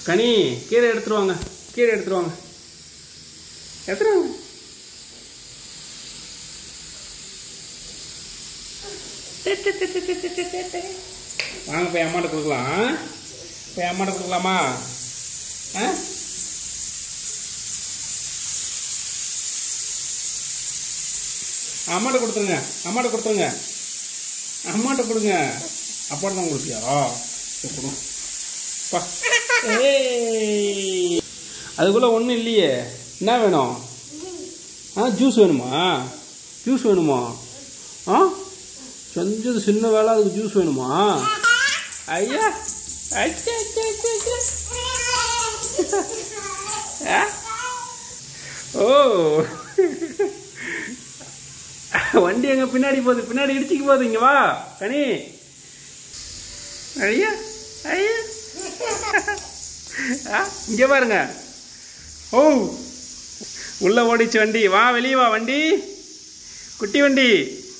கனி கீரை எடுத்துருவாங்க கீரை எடுத்துருவாங்க எடுத்துருவாங்க வாங்க போய் அம்மாட்ட கொடுக்கலாம் போய் அம்மாட்ட கொடுக்கலாமா ஆ அம்மாட்ட கொடுத்துருங்க அம்மாட்ட கொடுத்துருங்க அம்மாட்ட கொடுங்க அப்பாட்ட தான் கொடுப்பியா சரி, கொடுங்க பா ஏய் அதுக்குள்ளே ஒன்றும் இல்லையே என்ன வேணும் ஆ ஜூஸ் வேணுமா ஜூஸ் வேணுமா ஆ செஞ்சது சின்ன வேலை அதுக்கு ஜூஸ் வேணுமா ஐயா அச்சா அச்சா அச்சா அச்சா ஆ? ஓ வண்டி எங்க பின்னாடி போகுது பின்னாடி இடிச்சிக்கு போகுது இங்க வா கனி ஐயா ஐயா ஆ, இங்க பாருங்க ஓ உள்ள ஓடிச்சு வண்டி வா வெளியே வா வண்டி குட்டி வண்டி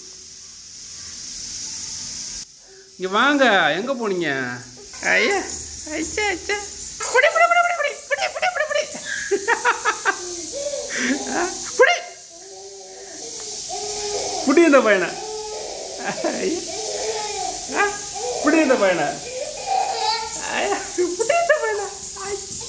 இங்க வாங்க எங்க போனீங்க ஐயா ஐச்சா ஐச்சா புடி புடி புடி புடி புடி புடி புடி புடி புடி ஆ, புடி புடி இந்த பையனை ஐயா. ஆ, புடி இந்த பையனை ஐயா, புடி இந்த பையனை ஐ.